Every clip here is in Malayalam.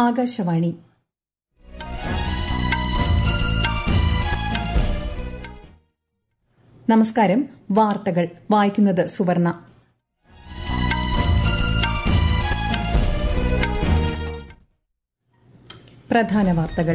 ആകാശവാണി നമസ്കാരം വാർത്തകൾ വായിക്കുന്നത് സുവർണ പ്രധാന വാർത്തകൾ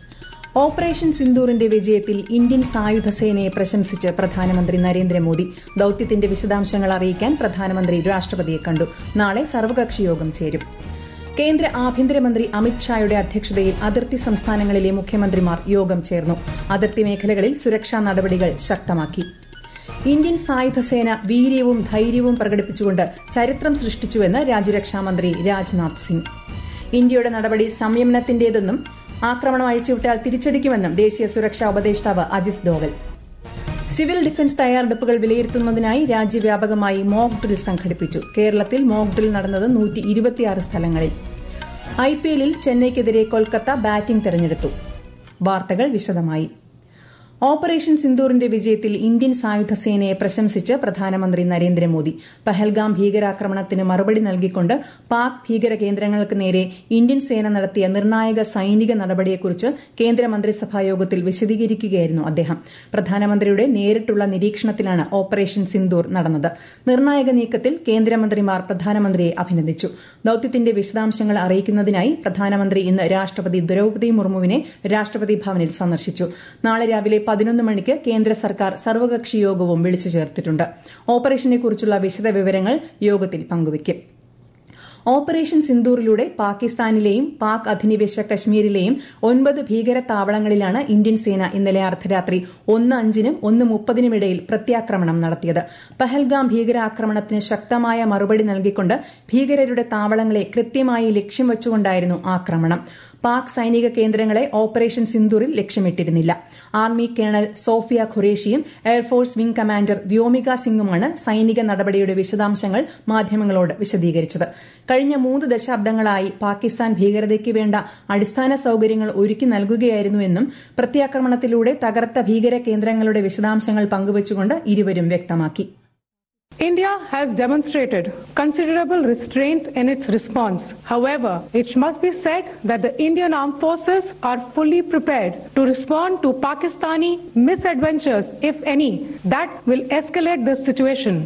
ഓപ്പറേഷൻ സിന്ദൂറിന്റെ വിജയത്തിൽ ഇന്ത്യൻ സായുധ സേനയെ പ്രശംസിച്ച് പ്രധാനമന്ത്രി നരേന്ദ്രമോദി ദൌത്യത്തിന്റെ വിശദാംശങ്ങൾ അറിയിക്കാൻ പ്രധാനമന്ത്രി രാഷ്ട്രപതിയെ കണ്ടു നാളെ സർവകക്ഷി യോഗം ചേരും കേന്ദ്ര ആഭ്യന്തരമന്ത്രി അമിത്ഷായുടെ അധ്യക്ഷതയിൽ അതിർത്തി സംസ്ഥാനങ്ങളിലെ മുഖ്യമന്ത്രിമാർ യോഗം ചേർന്നു അതിർത്തി മേഖലകളിൽ സുരക്ഷാ നടപടികൾ ശക്തമാക്കി ഇന്ത്യൻ സായുധസേന വീര്യവും ധൈര്യവും പ്രകടിപ്പിച്ചുകൊണ്ട് ചരിത്രം സൃഷ്ടിച്ചുവെന്ന് രാജ്യരക്ഷാമന്ത്രി രാജ്നാഥ് സിംഗ് ഇന്ത്യയുടെ നടപടി സംയമനത്തിന്റേതെന്നും ആക്രമണം അഴിച്ചുവിട്ടാൽ തിരിച്ചടിക്കുമെന്നും ദേശീയ സുരക്ഷാ ഉപദേഷ്ടാവ് അജിത് ഡോവൽ സിവിൽ ഡിഫൻസ് തയ്യാറെടുപ്പുകൾ വിലയിരുത്തുന്നതിനായി രാജ്യവ്യാപകമായി മോക്ക് ഡ്രിൽ സംഘടിപ്പിച്ചു കേരളത്തിൽ മോക്ക് ഡ്രിൽ നടന്നത് നൂറ്റി ഇരുപത്തിയാറ് സ്ഥലങ്ങളിൽ ഐ പി എല്ലിൽ ചെന്നൈക്കെതിരെ കൊൽക്കത്ത ബാറ്റിംഗ് തെരഞ്ഞെടുത്തു വാർത്തകൾ വിശദമായി ഓപ്പറേഷൻ സിന്ദൂറിന്റെ വിജയത്തിൽ ഇന്ത്യൻ സായുധ സേനയെ പ്രശംസിച്ച് പ്രധാനമന്ത്രി നരേന്ദ്രമോദി പഹൽഗാം ഭീകരാക്രമണത്തിന് മറുപടി നൽകിക്കൊണ്ട് പാക് ഭീകര കേന്ദ്രങ്ങൾക്ക് നേരെ ഇന്ത്യൻ സേന നടത്തിയ നിർണായക സൈനിക നടപടിയെക്കുറിച്ച് കേന്ദ്രമന്ത്രിസഭാ യോഗത്തിൽ വിശദീകരിക്കുകയായിരുന്നു അദ്ദേഹം പ്രധാനമന്ത്രിയുടെ നേരിട്ടുള്ള നിരീക്ഷണത്തിലാണ് ഓപ്പറേഷൻ സിന്ദൂർ നടന്നത് നിർണായക നീക്കത്തിൽ കേന്ദ്രമന്ത്രിമാർ പ്രധാനമന്ത്രിയെ അഭിനന്ദിച്ചു ദൌത്യത്തിന്റെ വിശദാംശങ്ങൾ അറിയിക്കുന്നതിനായി പ്രധാനമന്ത്രി ഇന്ന് രാഷ്ട്രപതി ദ്രൌപദി മുർമുവിനെ രാഷ്ട്രപതി ഭവനിൽ സന്ദർശിച്ചു നാളെ രാവിലെ പതിനൊന്ന് മണിക്ക് കേന്ദ്ര സർക്കാർ സർവകക്ഷി യോഗവും വിളിച്ചു ചേർത്തിട്ടുണ്ട് ഓപ്പറേഷനെക്കുറിച്ചുള്ള വിശദവിവരങ്ങൾ യോഗത്തിൽ പങ്കുവയ്ക്കും ഓപ്പറേഷൻ സിന്ദൂറിലൂടെ പാകിസ്ഥാനിലെയും പാക് അധിനിവേശ കശ്മീരിലെയും ഒൻപത് ഭീകര താവളങ്ങളിലാണ് ഇന്ത്യൻ സേന ഇന്നലെ അർദ്ധരാത്രി ഒന്ന് അഞ്ചിനും ഒന്ന് മുപ്പതിനുമിടയിൽ പ്രത്യാക്രമണം നടത്തിയത് പഹൽഗാം ഭീകരാക്രമണത്തിന് ശക്തമായ മറുപടി നൽകിക്കൊണ്ട് ഭീകരരുടെ താവളങ്ങളെ കൃത്യമായി ലക്ഷ്യം വെച്ചുകൊണ്ടായിരുന്നു ആക്രമണം പാക് സൈനിക കേന്ദ്രങ്ങളെ ഓപ്പറേഷൻ സിന്ദൂറിൽ ലക്ഷ്യമിട്ടിരുന്നില്ല ആർമി കേണൽ സോഫിയ ഖുറേഷിയും എയർഫോഴ്സ് വിംഗ് കമാൻഡർ വ്യോമിക സിംഗുമാണ് സൈനിക നടപടിയുടെ വിശദാംശങ്ങൾ മാധ്യമങ്ങളോട് വിശദീകരിച്ചത് കഴിഞ്ഞ മൂന്ന് ദശാബ്ദങ്ങളായി പാകിസ്ഥാൻ ഭീകരതയ്ക്ക് വേണ്ട അടിസ്ഥാന സൌകര്യങ്ങൾ ഒരുക്കി നൽകുകയായിരുന്നുവെന്നും പ്രത്യാക്രമണത്തിലൂടെ തകർത്ത ഭീകര കേന്ദ്രങ്ങളുടെ വിശദാംശങ്ങൾ പങ്കുവച്ചുകൊണ്ട് ഇരുവരും വ്യക്തമാക്കി India has demonstrated considerable restraint in its response. However, it must be said that the Indian armed forces are fully prepared to respond to Pakistani misadventures, if any, that will escalate this situation.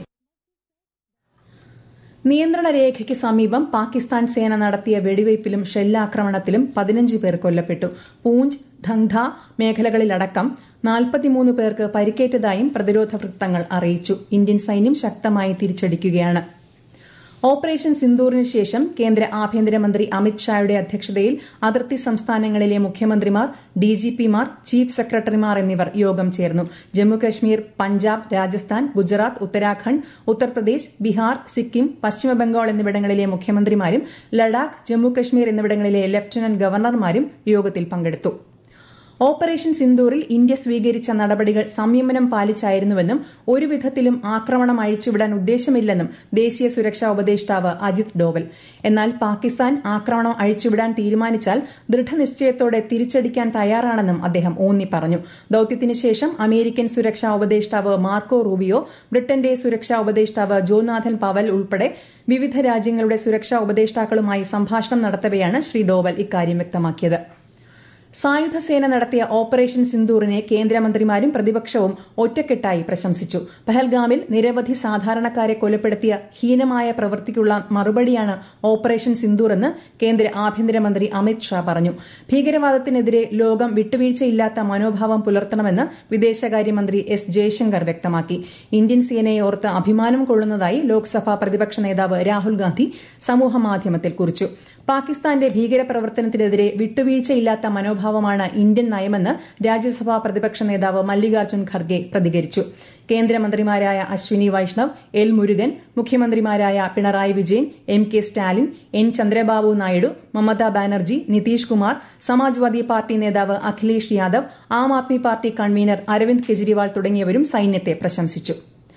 നിയന്ത്രണ രേഖയ്ക്ക് സമീപം പാകിസ്ഥാൻ സേന നടത്തിയ വെടിവയ്പിലും ഷെല്ലാക്രമണത്തിലും പതിനഞ്ച് പേർ കൊല്ലപ്പെട്ടു പൂഞ്ച് ധങ്ധ മേഖലകളിലടക്കം നാൽപ്പത്തിമൂന്ന് പേർക്ക് പരിക്കേറ്റതായും പ്രതിരോധ വൃത്തങ്ങൾ അറിയിച്ചു ഇന്ത്യൻ സൈന്യം ശക്തമായി തിരിച്ചടിക്കുകയാണ് ഓപ്പറേഷൻ സിന്ദൂറിന് ശേഷം കേന്ദ്ര ആഭ്യന്തരമന്ത്രി അമിത്ഷായുടെ അധ്യക്ഷതയിൽ അതിർത്തി സംസ്ഥാനങ്ങളിലെ മുഖ്യമന്ത്രിമാർ ഡിജിപിമാർ ചീഫ് സെക്രട്ടറിമാർ എന്നിവർ യോഗം ചേർന്നു ജമ്മുകശ്മീർ പഞ്ചാബ് രാജസ്ഥാൻ ഗുജറാത്ത് ഉത്തരാഖണ്ഡ് ഉത്തർപ്രദേശ് ബീഹാർ സിക്കിം പശ്ചിമബംഗാൾ എന്നിവിടങ്ങളിലെ മുഖ്യമന്ത്രിമാരും ലഡാക്ക് ജമ്മുകശ്മീർ എന്നിവിടങ്ങളിലെ ലഫ്റ്റനന്റ് ഗവർണർമാരും യോഗത്തിൽ പങ്കെടുത്തു ഓപ്പറേഷൻ സിന്ദൂറിൽ ഇന്ത്യ സ്വീകരിച്ച നടപടികൾ സംയമനം പാലിച്ചായിരുന്നുവെന്നും ഒരുവിധത്തിലും ആക്രമണം അഴിച്ചുവിടാൻ ഉദ്ദേശമില്ലെന്നും ദേശീയ സുരക്ഷാ ഉപദേഷ്ടാവ് അജിത് ഡോവൽ എന്നാൽ പാകിസ്ഥാൻ ആക്രമണം അഴിച്ചുവിടാൻ തീരുമാനിച്ചാൽ ദൃഢനിശ്ചയത്തോടെ തിരിച്ചടിക്കാൻ തയ്യാറാണെന്നും അദ്ദേഹം ഊന്നി പറഞ്ഞു ദൌത്യത്തിന് ശേഷം അമേരിക്കൻ സുരക്ഷാ ഉപദേഷ്ടാവ് മാർക്കോ റൂബിയോ ബ്രിട്ടന്റെ സുരക്ഷാ ഉപദേഷ്ടാവ് ജോനാഥൻ പവൽ ഉൾപ്പെടെ വിവിധ രാജ്യങ്ങളുടെ സുരക്ഷാ ഉപദേഷ്ടാക്കളുമായി സംഭാഷണം നടത്തവെയാണ് ശ്രീ ഡോവൽ ഇക്കാര്യം വ്യക്തമാക്കിയത് സായുധസേന നടത്തിയ ഓപ്പറേഷൻ സിന്ദൂറിനെ കേന്ദ്രമന്ത്രിമാരും പ്രതിപക്ഷവും ഒറ്റക്കെട്ടായി പ്രശംസിച്ചു പഹൽഗാമിൽ നിരവധി സാധാരണക്കാരെ കൊലപ്പെടുത്തിയ ഹീനമായ പ്രവൃത്തിക്കുള്ള മറുപടിയാണ് ഓപ്പറേഷൻ സിന്ദൂർ എന്ന് കേന്ദ്ര ആഭ്യന്തരമന്ത്രി അമിത് ഷാ പറഞ്ഞു ഭീകരവാദത്തിനെതിരെ ലോകം വിട്ടുവീഴ്ചയില്ലാത്ത മനോഭാവം പുലർത്തണമെന്ന് വിദേശകാര്യമന്ത്രി എസ് ജയശങ്കർ വ്യക്തമാക്കി ഇന്ത്യൻ സേനയെ ഓർത്ത് അഭിമാനം കൊള്ളുന്നതായി ലോക്സഭാ പ്രതിപക്ഷ നേതാവ് രാഹുൽ ഗാന്ധി സമൂഹമാധ്യമത്തിൽ കുറിച്ചു പാകിസ്ഥാന്റെ ഭീകരപ്രവർത്തനത്തിനെതിരെ വിട്ടുവീഴ്ചയില്ലാത്ത മനോഭാവമാണ് ഇന്ത്യൻ നയമെന്ന് രാജ്യസഭാ പ്രതിപക്ഷ നേതാവ് മല്ലികാർജ്ജുൻ ഖർഗെ പ്രതികരിച്ചു കേന്ദ്രമന്ത്രിമാരായ അശ്വിനി വൈഷ്ണവ് എൽ മുരുകൻ മുഖ്യമന്ത്രിമാരായ Pinarayi Vijayan M K Stalin N Chandrababu Naidu Mamata Banerjee Nitish Kumar Samajwadi party നേതാവ് അഖിലേഷ് യാദവ് ആം ആദ്മി പാർട്ടി കൺവീനർ അരവിന്ദ് കെജ്രിവാൾ തുടങ്ങിയവരും സൈന്യത്തെ പ്രശംസിച്ചു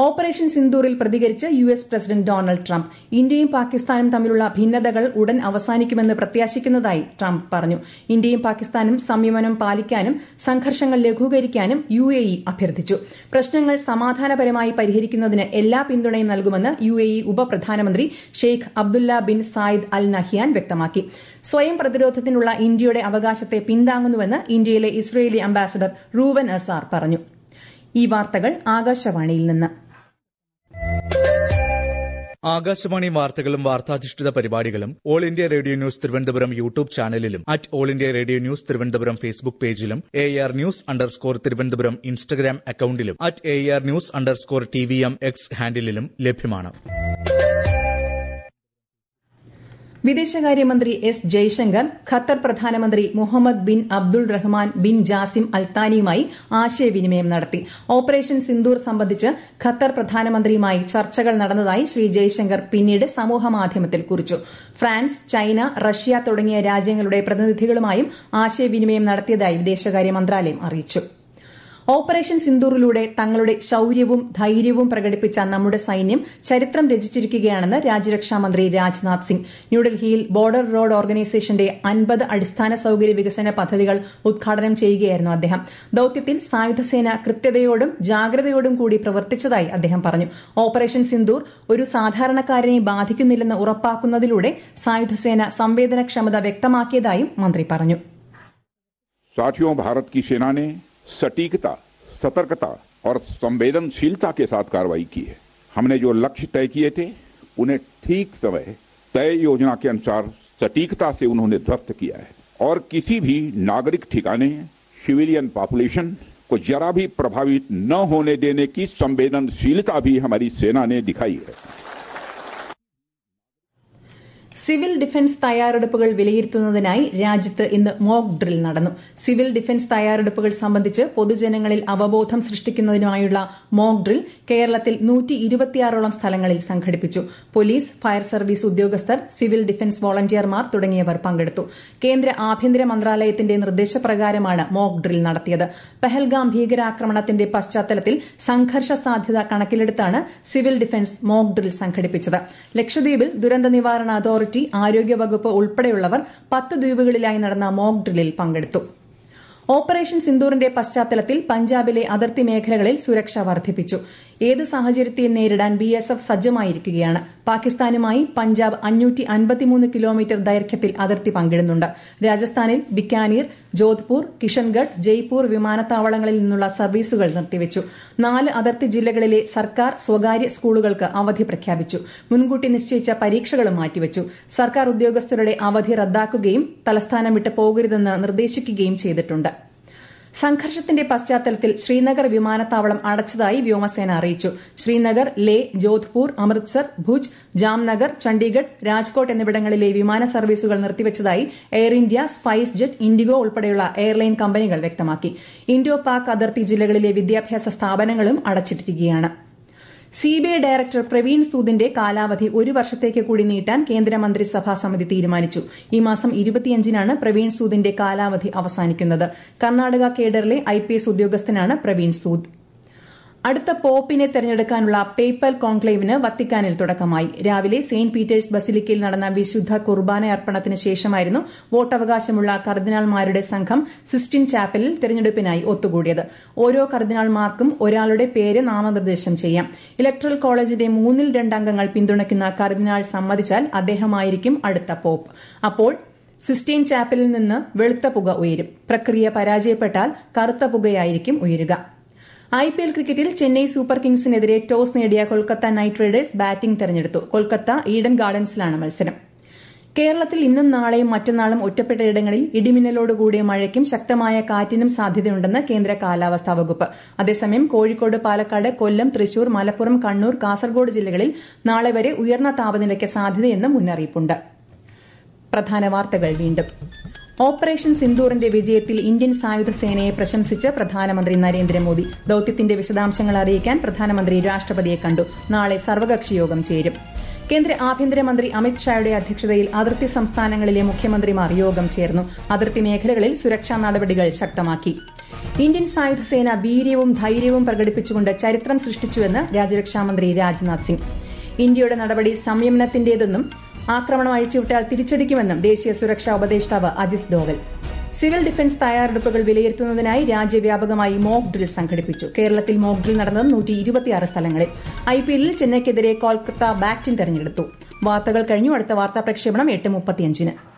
ഓപ്പറേഷൻ സിന്ദൂറിൽ പ്രതികരിച്ച് U S president Donald Trump ഇന്ത്യയും പാകിസ്ഥാനും തമ്മിലുള്ള ഭിന്നതകൾ ഉടൻ അവസാനിക്കുമെന്ന് പ്രത്യാശിക്കുന്നതായി ട്രംപ് പറഞ്ഞു ഇന്ത്യയും പാകിസ്ഥാനും സംയമനം പാലിക്കാനും സംഘർഷങ്ങൾ ലഘൂകരിക്കാനും യു എ ഇ അഭ്യർത്ഥിച്ചു പ്രശ്നങ്ങൾ സമാധാനപരമായി പരിഹരിക്കുന്നതിന് എല്ലാ പിന്തുണയും നൽകുമെന്ന് യു എ ഇ ഉപപ്രധാനമന്ത്രി Sheikh Abdullah bin Zayed al Nahyan വ്യക്തമാക്കി സ്വയം പ്രതിരോധത്തിനുള്ള ഇന്ത്യയുടെ അവകാശത്തെ പിന്താങ്ങുന്നുവെന്ന് ഇന്ത്യയിലെ ഇസ്രയേലി അംബാസഡർ റൂവൻ അസാർ പറഞ്ഞു ഈ വാർത്തകൾ ആകാശവാണിയിൽ നിന്ന് ആകാശവാണി വാർത്തകളും വാർത്താധിഷ്ഠിത പരിപാടികളും all India radio news Thiruvananthapuram YouTube ചാനലിലും at all India radio news Thiruvananthapuram Facebook പേജിലും A R news underscore Thiruvananthapuram Instagram അക്കൌണ്ടിലും at A R news underscore T V M X ഹാൻഡിലും ലഭ്യമാണ് വിദേശകാര്യമന്ത്രി എസ് ജയശങ്കർ ഖത്തർ പ്രധാനമന്ത്രി Muhammad bin Abdul Rahman bin Jassim അൽത്താനിയുമായി ആശയവിനിമയം നടത്തി ഓപ്പറേഷൻ സിന്ദൂർ സംബന്ധിച്ച് ഖത്തർ പ്രധാനമന്ത്രിയുമായി ചർച്ചകൾ നടന്നതായി ശ്രീ ജയശങ്കർ പിന്നീട് സമൂഹമാധ്യമത്തിൽ കുറിച്ചു ഫ്രാൻസ് ചൈന റഷ്യ തുടങ്ങിയ രാജ്യങ്ങളുടെ പ്രതിനിധികളുമായും ആശയവിനിമയം നടത്തിയതായി വിദേശകാര്യ മന്ത്രാലയം അറിയിച്ചു ഓപ്പറേഷൻ സിന്ദൂറിലൂടെ തങ്ങളുടെ ശൌര്യവും ധൈര്യവും പ്രകടിപ്പിച്ച നമ്മുടെ സൈന്യം ചരിത്രം രചിച്ചിരിക്കുകയാണെന്ന് രാജ്യരക്ഷാമന്ത്രി രാജ്നാഥ് സിംഗ് ന്യൂഡൽഹിയിൽ ബോർഡർ റോഡ് ഓർഗനൈസേഷന്റെ അൻപത് അടിസ്ഥാന സൌകര്യ വികസന പദ്ധതികൾ ഉദ്ഘാടനം ചെയ്യുകയായിരുന്നു അദ്ദേഹം ദൌത്യത്തിൽ സായുധസേന കൃത്യതയോടും ജാഗ്രതയോടും കൂടി പ്രവർത്തിച്ചതായി അദ്ദേഹം പറഞ്ഞു ഓപ്പറേഷൻ സിന്ദൂർ ഒരു സാധാരണക്കാരനെ ബാധിക്കുന്നില്ലെന്ന് ഉറപ്പാക്കുന്നതിലൂടെ സായുധസേന സംവേദനക്ഷമത വ്യക്തമാക്കിയതായും മന്ത്രി പറഞ്ഞു साथियों भारत की सेना ने सटीकता सतर्कता और संवेदनशीलता के साथ कार्रवाई की है हमने जो लक्ष्य तय किए थे उन्हें ठीक समय तय योजना के अनुसार सटीकता से उन्होंने ध्वस्त किया है और किसी भी नागरिक ठिकाने सिविलियन पॉपुलेशन को जरा भी प्रभावित न होने देने की संवेदनशीलता भी हमारी सेना ने दिखाई है സിവിൽ ഡിഫൻസ് തയ്യാറെടുപ്പുകൾ വിലയിരുത്തുന്നതിനായി രാജ്യത്ത് ഇന്ന് മോക്ക് ഡ്രിൽ നടന്നു സിവിൽ ഡിഫൻസ് തയ്യാറെടുപ്പുകൾ സംബന്ധിച്ച് പൊതുജനങ്ങളിൽ അവബോധം സൃഷ്ടിക്കുന്നതിനായുള്ള മോക്ക് ഡ്രിൽ കേരളത്തിൽ നൂറ്റി ഇരുപത്തിയാറോളം സ്ഥലങ്ങളിൽ സംഘടിപ്പിച്ചു പോലീസ് ഫയർ സർവീസ് ഉദ്യോഗസ്ഥർ സിവിൽ ഡിഫൻസ് വോളണ്ടിയർമാർ തുടങ്ങിയവർ പങ്കെടുത്തു കേന്ദ്ര ആഭ്യന്തര മന്ത്രാലയത്തിന്റെ നിർദ്ദേശപ്രകാരമാണ് മോക്ക് ഡ്രിൽ നടത്തിയത് പഹൽഗാം ഭീകരാക്രമണത്തിന്റെ പശ്ചാത്തലത്തിൽ സംഘർഷ സാധ്യത കണക്കിലെടുത്താണ് സിവിൽ ഡിഫൻസ് മോക്ക് ഡ്രിൽ സംഘടിപ്പിച്ചത് ലക്ഷദ്വീപിൽ ദുരന്ത നിവാരണ അതോറിറ്റി ആരോഗ്യവകുപ്പ് ഉൾപ്പെടെയുള്ളവർ പത്ത് ദ്വീപുകളിലായി നടന്ന മോക്ക് ഡ്രില്ലിൽ പങ്കെടുത്തു ഓപ്പറേഷൻ സിന്ദൂറിന്റെ പശ്ചാത്തലത്തിൽ പഞ്ചാബിലെ അതിർത്തി മേഖലകളിൽ സുരക്ഷ വർദ്ധിപ്പിച്ചു ഏത് സാഹചര്യത്തെയും നേരിടാൻ ബി എസ് എഫ് സജ്ജമായിരിക്കുകയാണ് പാകിസ്ഥാനുമായി പഞ്ചാബ് അഞ്ഞൂറ്റി അൻപത്തിമൂന്ന് കിലോമീറ്റർ ദൈർഘ്യത്തിൽ അതിർത്തി പങ്കിടുന്നുണ്ട് രാജസ്ഥാനിൽ ബിക്കാനീർ ജോധ്പൂർ കിഷൻഗഡ് ജയ്പൂർ വിമാനത്താവളങ്ങളിൽ നിന്നുള്ള സർവീസുകൾ നിർത്തിവച്ചു നാല് അതിർത്തി ജില്ലകളിലെ സർക്കാർ സ്വകാര്യ സ്കൂളുകൾക്ക് അവധി പ്രഖ്യാപിച്ചു മുൻകൂട്ടി നിശ്ചയിച്ച പരീക്ഷകളും മാറ്റിവച്ചു സർക്കാർ ഉദ്യോഗസ്ഥരുടെ അവധി റദ്ദാക്കുകയും തലസ്ഥാനം വിട്ട് പോകരുതെന്ന് നിർദ്ദേശിക്കുകയും ചെയ്തിട്ടുണ്ട് സംഘർഷത്തിന്റെ പശ്ചാത്തലത്തിൽ ശ്രീനഗർ വിമാനത്താവളം അടച്ചതായി വ്യോമസേന അറിയിച്ചു ശ്രീനഗർ ലേ ജോധ്പൂർ അമൃത്സർ ഭുജ് ജാംനഗർ ചണ്ഡീഗഡ് രാജ്കോട്ട് എന്നിവിടങ്ങളിലെ വിമാന സർവീസുകൾ നിർത്തിവച്ചതായി Air India Spice Jet IndiGo ഉൾപ്പെടെയുള്ള എയർലൈൻ കമ്പനികൾ വ്യക്തമാക്കി ഇൻഡോ പാക് അതിർത്തി ജില്ലകളിലെ വിദ്യാഭ്യാസ സ്ഥാപനങ്ങളും അടച്ചിട്ടിരിക്കുകയാണ് സിബിഐ ഡയറക്ടർ പ്രവീൺ സൂദിന്റെ കാലാവധി ഒരു വർഷത്തേക്ക് കൂടി നീട്ടാൻ കേന്ദ്രമന്ത്രിസഭാ സമിതി തീരുമാനിച്ചു ഈ മാസം ഇരുപത്തിയഞ്ചിനാണ് പ്രവീൺ സൂദിന്റെ കാലാവധി അവസാനിക്കുന്നത് കർണാടക കേഡറിലെ ഐ ഉദ്യോഗസ്ഥനാണ് പ്രവീൺ സൂദ് അടുത്ത പോപ്പിനെ തെരഞ്ഞെടുക്കാനുള്ള പേപ്പൽ കോൺക്ലേവിന് വത്തിക്കാനിൽ തുടക്കമായി രാവിലെ സെയിന്റ് പീറ്റേഴ്സ് ബസിലിക്കയിൽ നടന്ന വിശുദ്ധ കുർബാന അർപ്പണത്തിന് ശേഷമായിരുന്നു വോട്ടവകാശമുള്ള കർദിനാൾമാരുടെ സംഘം സിസ്റ്റിൻ ചാപ്പലിൽ തെരഞ്ഞെടുപ്പിനായി ഒത്തുകൂടിയത് ഓരോ കർദിനാൾമാർക്കും ഒരാളുടെ പേര് നാമനിർദ്ദേശം ചെയ്യാം ഇലക്ട്രൽ കോളേജിന്റെ മൂന്നിൽ രണ്ടംഗങ്ങൾ പിന്തുണയ്ക്കുന്ന കർദിനാൾ സമ്മതിച്ചാൽ അദ്ദേഹമായിരിക്കും അടുത്ത പോപ്പ് അപ്പോൾ സിസ്റ്റീൻ ചാപ്പലിൽ നിന്ന് വെളുത്ത പുക ഉയരും പ്രക്രിയ പരാജയപ്പെട്ടാൽ കറുത്ത പുകയായിരിക്കും ഉയരുക ഐ പി എൽ ക്രിക്കറ്റിൽ ചെന്നൈ സൂപ്പർ കിങ്സിനെതിരെ ടോസ് നേടിയ കൊൽക്കത്ത നൈറ്റ് റൈഡേഴ്സ് ബാറ്റിംഗ് തെരഞ്ഞെടുത്തു കൊൽക്കത്ത ഈഡൻ ഗാർഡൻസിലാണ് മത്സരം കേരളത്തിൽ ഇന്നും നാളെയും മറ്റന്നാളും ഒറ്റപ്പെട്ടയിടങ്ങളിൽ ഇടിമിന്നലോടുകൂടിയ മഴയ്ക്കും ശക്തമായ കാറ്റിനും സാധ്യതയുണ്ടെന്ന് കേന്ദ്ര കാലാവസ്ഥാ വകുപ്പ് അതേസമയം കോഴിക്കോട് പാലക്കാട് കൊല്ലം തൃശൂർ മലപ്പുറം കണ്ണൂർ കാസർഗോഡ് ജില്ലകളിൽ നാളെ വരെ ഉയർന്ന താപനിലയ്ക്ക് സാധ്യതയെന്ന് മുന്നറിയിപ്പുണ്ട് പ്രധാന വാർത്തകൾ വീണ്ടും ഓപ്പറേഷൻ സിന്ദൂറിന്റെ വിജയത്തിൽ ഇന്ത്യൻ സായുധ സേനയെ പ്രശംസിച്ച് പ്രധാനമന്ത്രി നരേന്ദ്രമോദി ദൌത്യത്തിന്റെ വിശദാംശങ്ങൾ അറിയിക്കാൻ പ്രധാനമന്ത്രി രാഷ്ട്രപതിയെ കണ്ടു നാളെ സർവകക്ഷി യോഗം ചേരും കേന്ദ്ര ആഭ്യന്തരമന്ത്രി അമിത് ഷായുടെ അധ്യക്ഷതയിൽ അതിർത്തി സംസ്ഥാനങ്ങളിലെ മുഖ്യമന്ത്രിമാർ യോഗം ചേർന്നു അതിർത്തി മേഖലകളിൽ സുരക്ഷാ നടപടികൾ ശക്തമാക്കി ഇന്ത്യൻ സായുധ സേന വീര്യവും ധൈര്യവും പ്രകടിപ്പിച്ചുകൊണ്ട് ചരിത്രം സൃഷ്ടിച്ചുവെന്ന് രാജ്യരക്ഷാമന്ത്രി രാജ്നാഥ് സിംഗ് ഇന്ത്യയുടെ നടപടി സംയമനത്തിന്റേതെന്നും ആക്രമണം അഴിച്ചുവിട്ടാൽ തിരിച്ചടിക്കുമെന്നും ദേശീയ സുരക്ഷാ ഉപദേഷ്ടാവ് അജിത് ഡോവൽ സിവിൽ ഡിഫൻസ് തയ്യാറെടുപ്പുകൾ വിലയിരുത്തുന്നതിനായി രാജ്യവ്യാപകമായി മോക്ക് ഡ്രിൽ സംഘടിപ്പിച്ചു കേരളത്തിൽ മോക്ക് ഡ്രിൽ നടന്നത് നൂറ്റി ഇരുപത്തിയാറ് സ്ഥലങ്ങളിൽ ഐ പി എല്ലിൽ ചെന്നൈക്കെതിരെ കൊൽക്കത്ത ബാറ്റിംഗ് തെരഞ്ഞെടുത്തു വാർത്തകൾ കഴിഞ്ഞു അടുത്ത വാർത്താ പ്രക്ഷേപണം എട്ട് മുപ്പത്തിയഞ്ചിന്